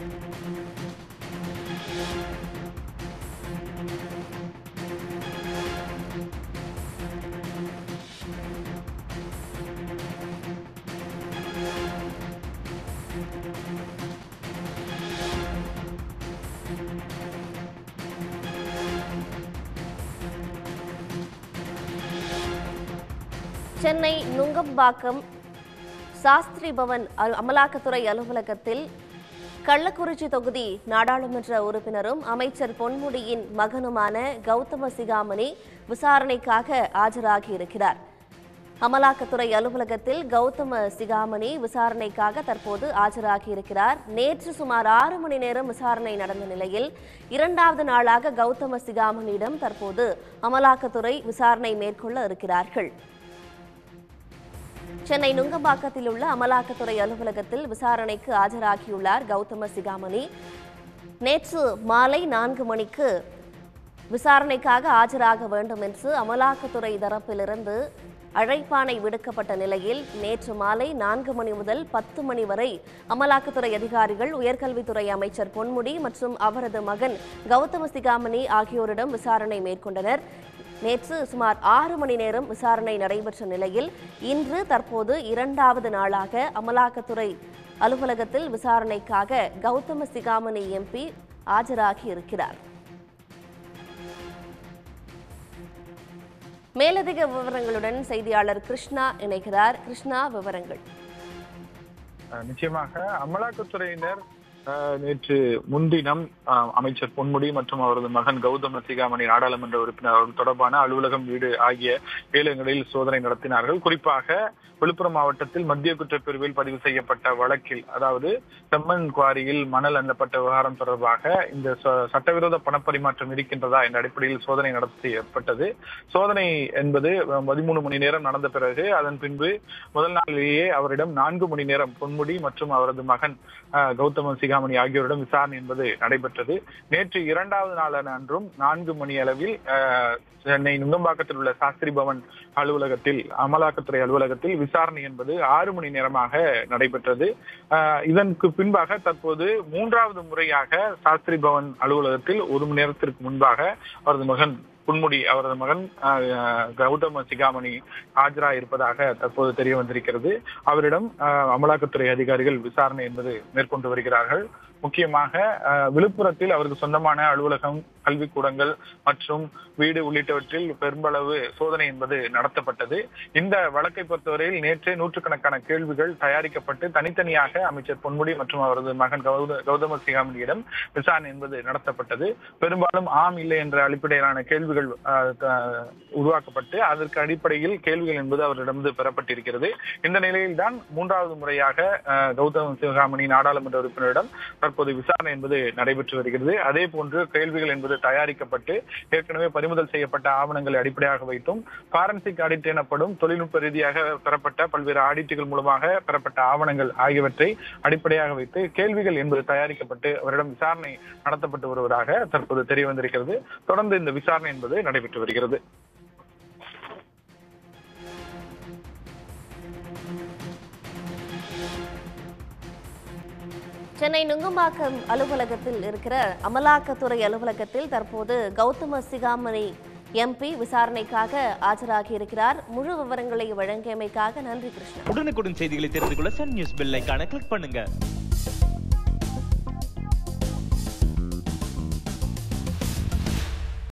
சென்னை நுங்கம்பாக்கம் சாஸ்திரி பவன் அ- அமலாக்கத்துறை அலுவலகத்தில் கள்ளக்குறிச்சி தொகுதி நாடாளுமன்ற உறுப்பினரும் அமைச்சர் பொன்முடியின் மகனுமான கௌதம சிகாமணி விசாரணைக்காக ஆஜராகியிருக்கிறார் அமலாக்கத்துறை அலுவலகத்தில் கௌதம சிகாமணி விசாரணைக்காக தற்போது ஆஜராகியிருக்கிறார் நேற்று சுமார் ஆறு மணி நேரம் விசாரணை நடந்த நிலையில் இரண்டாவது நாளாக கௌதம சிகாமணியிடம் தற்போது அமலாக்கத்துறை விசாரணை மேற்கொள்ள இருக்கிறார்கள் சென்னை நுங்கம்பாக்கத்தில் உள்ள அமலாக்கத்துறை அலுவலகத்தில் விசாரணைக்கு ஆஜராகியுள்ளார் கௌதம சிகாமணி நேற்று மாலை நான்கு மணிக்கு விசாரணைக்காக ஆஜராக வேண்டும் என்று அமலாக்கத்துறை தரப்பிலிருந்து அழைப்பாணை விடுக்கப்பட்ட நிலையில் நேற்று மாலை நான்கு மணி முதல் பத்து மணி வரை அமலாக்கத்துறை அதிகாரிகள் உயர்கல்வித்துறை அமைச்சர் பொன்முடி மற்றும் அவரது மகன் கௌதம சிகாமணி ஆகியோரிடம் விசாரணை மேற்கொண்டனர் நேற்று சுமார் ஆறு மணி நேரம் விசாரணை நடைபெற்ற நிலையில் இன்று தற்போது இரண்டாவது நாளாக அமலாக்கத்துறை அலுவலகத்தில் விசாரணைக்காக கௌதம சிகாமணி எம்பி ஆஜராகி இருக்கிறார் மேலதிக விவரங்களுடன் செய்தியாளர் கிருஷ்ணா இணைகிறார் கிருஷ்ணா விவரங்கள் அஹ் நிச்சயமாக அமலாக்கத்துறையினர் அஹ், நேற்று முன்தினம் அஹ், அமைச்சர் பொன்முடி மற்றும் அவரது மகன் கௌதம சிகாமணி நாடாளுமன்ற உறுப்பினர் அவர்கள் தொடர்பான அலுவலகம் வீடு ஆகிய ஏழு இடங்களில் சோதனை நடத்தினார்கள் குறிப்பாக விழுப்புரம் மாவட்டத்தில் மத்திய குற்றப்பிரிவில் பதிவு செய்யப்பட்ட வழக்கில் அதாவது செம்மண் குவாரியில் மணல் அள்ளப்பட்ட விவகாரம் தொடர்பாக இந்த ச- சட்டவிரோத பணப்பரிமாற்றம் இருக்கின்றதா என்ற அடிப்படையில் சோதனை நடத்தப்பட்டது சோதனை என்பது பதிமூணு மணி நேரம் நடந்த பிறகு அதன் பின்பு முதல் நாளிலேயே அவரிடம் நான்கு மணி நேரம் பொன்முடி மற்றும் அவரது மகன் அஹ், கௌதம சிகாமணி ஆகியோரிடம் விசாரணை என்பது நடைபெற்றது நேற்று இரண்டாவது நாளான அன்றும் நான்கு மணி அளவில் அஹ், சென்னை நுங்கம்பாக்கத்தில் உள்ள சாஸ்திரி பவன் அலுவலகத்தில் அமலாக்கத்துறை அலுவலகத்தில் விசாரணை என்பது ஆறு மணி நேரமாக நடைபெற்றது அஹ், இதற்கு பின்பாக தற்போது மூன்றாவது முறையாக சாஸ்திரி பவன் அலுவலகத்தில் ஒரு மணி நேரத்திற்கு முன்பாக அவரது மகன் பொன்முடி அவரது மகன் அஹ், கௌதம சிகாமணி ஆஜராயிருப்பதாக தற்போது தெரிய வந்திருக்கிறது அவரிடம் அஹ், அமலாக்கத்துறை அதிகாரிகள் விசாரணை என்பது மேற்கொண்டு வருகிறார்கள் முக்கியமாக அஹ், விழுப்புரத்தில் அவருக்கு சொந்தமான அலுவலகம் கல்விக்கூடங்கள் மற்றும் வீடு உள்ளிட்டவற்றில் பெரும்பளவு சோதனை என்பது நடத்தப்பட்டது இந்த வழக்கை பொறுத்தவரையில் நேற்றே நூற்றுக்கணக்கான கேள்விகள் தயாரிக்கப்பட்டு தனித்தனியாக அமைச்சர் பொன்முடி மற்றும் அவரது மகன் கௌத- கௌதம சிகாமணியிடம் விசாரணை என்பது நடத்தப்பட்டது பெரும்பாலும் ஆம் இல்லை என்ற அடிப்படையிலான கேள்விகள் அஹ், த- உருவாக்கப்பட்டு அதற்கு அடிப்படையில் கேள்விகள் என்பது அவரிடமிருந்து பெறப்பட்டிருக்கிறது இந்த நிலையில்தான் மூன்றாவது முறையாக அஹ், கௌதம சிவகாமணி நாடாளுமன்ற உறுப்பினரிடம் தற்போது விசாரணை என்பது நடைபெற்று வருகிறது அதே போன்று கேள்விகள் என்பது தயாரிக்கப்பட்டு ஏற்கனவே பறிமுதல் செய்யப்பட்ட ஆவணங்களை அடிப்படையாக வைத்தும் பாரன்சிக் ஆடிட் எனப்படும் தொழில்நுட்ப ரீதியாக பெறப்பட்ட பல்வேறு ஆடிட்டுகள் மூலமாக பெறப்பட்ட ஆவணங்கள் ஆகியவற்றை அடிப்படையாக வைத்து கேள்விகள் என்பது தயாரிக்கப்பட்டு அவரிடம் விசாரணை நடத்தப்பட்டு வருவதாக தற்போது தெரிய வந்திருக்கிறது தொடர்ந்து இந்த விசாரணை என்பது நடைபெற்று வருகிறது சென்னை நுங்கம்பாக்கம் அலுவலகத்தில் இருக்கிற அமலாக்கத்துறை அலுவலகத்தில் தற்போது கௌதம சிகாமணி எம்பி விசாரணைக்காக ஆஜராகி இருக்கிறார் முழு விவரங்களை வழங்கியமைக்காக நன்றி கிருஷ்ணா உடனுக்குடன் செய்திகளை தெரிந்து கொள்ள சன் நியூஸ் பெல் ஐகானை கிளிக் பண்ணுங்க